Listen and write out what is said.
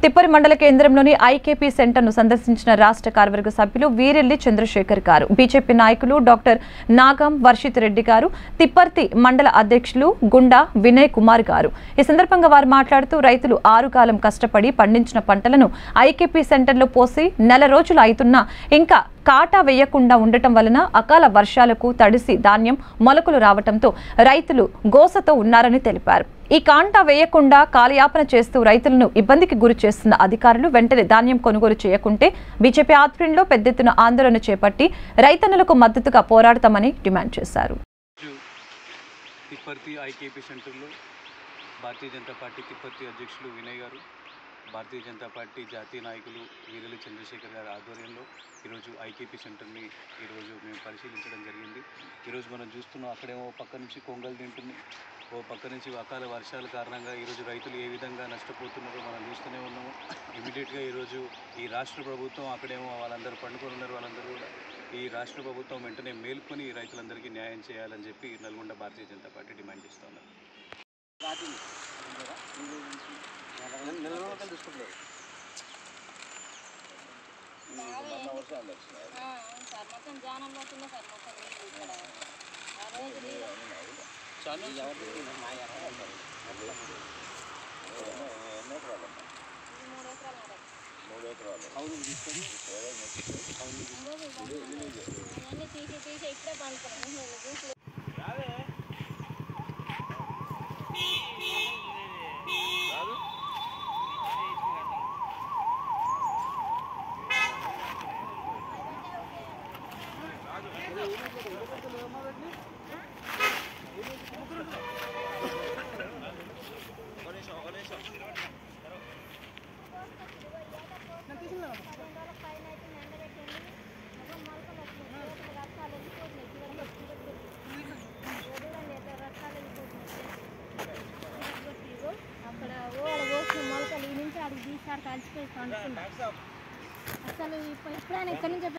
తిప్పరి మండల కేంద్రంలోని ఐకేపీ సెంటర్ను సందర్శించిన రాష్ట్ర కార్యవర్గ సభ్యులు వీరెల్లి చంద్రశేఖర్ గారు బీజేపీ నాయకులు డాక్టర్ నాగం వర్షిత్ రెడ్డి గారు తిప్పర్తి మండల అధ్యక్షులు గుండా వినయ్ కుమార్ గారు ఈ సందర్భంగా వారు మాట్లాడుతూ రైతులు ఆరు కాలం కష్టపడి పండించిన పంటలను ఐకేపీ సెంటర్లో పోసి నెల రోజులు అవుతున్నా ఇంకా కాటా వేయకుండా ఉండటం వలన అకాల వర్షాలకు తడిసి ధాన్యం మొలకలు రావటంతో రైతులు గోసతో ఉన్నారని తెలిపారు ఈ కాంటా వేయకుండా కాలయాపన చేస్తూ రైతులను ఇబ్బందికి గురి చేస్తున్న అధికారులు వెంటనే ధాన్యం కొనుగోలు చేయకుంటే బీజేపీ ఆధ్వర్యంలో పెద్ద ఎత్తున ఆందోళన చేపట్టి రైతన్నలకు మద్దతుగా పోరాడతామని డిమాండ్ చేశారు రోజు తిప్పర్తి ఐకేపీ సెంటర్లో భారతీయ జనతా పార్టీ తిప్పర్తి అధ్యక్షులు వినయ్ గారు భారతీయ జనతా పార్టీ జాతీయ నాయకులు వీరలి చంద్రశేఖర్ గారి ఆధ్వర్యంలో ఈరోజు ఐకేపీ సెంటర్ని ఈరోజు మేము పరిశీలించడం జరిగింది ఈరోజు మనం చూస్తున్నాం అక్కడేమో పక్క నుంచి కొంగలు తింటుంది ఓ పక్క నుంచి అకాల వర్షాల కారణంగా ఈరోజు రైతులు ఏ విధంగా నష్టపోతున్నారో మనం చూస్తూనే ఉన్నాము ఇమీడియట్గా ఈరోజు ఈ రాష్ట్ర ప్రభుత్వం అక్కడేమో వాళ్ళందరూ పండుకొని ఉన్నారు వాళ్ళందరూ కూడా ఈ రాష్ట్ర ప్రభుత్వం వెంటనే మేల్కొని ఈ రైతులందరికీ న్యాయం చేయాలని చెప్పి నల్గొండ భారతీయ జనతా పార్టీ డిమాండ్ చేస్తున్నారు ఆ, అవును సార్ మొత్తం జానం పోతుండే సార్ మొత్తం నీళ్ళు ఇక్కడ ఆ రోజు నీళ్ళు ఇది మూడు ఎకరాలు ఉన్నాయి. అవన్నీ తీసి తీసి ఇక్కడే పండుతున్నాం అక్కడ ఓడ పోసిన మొలకలు ఈ నుంచి అడిగి తీసారు కలిసిపోయి పండుతున్నాయి అసలు ఇప్పుడు ఎప్పుడైనా ఇక్కడ నుంచి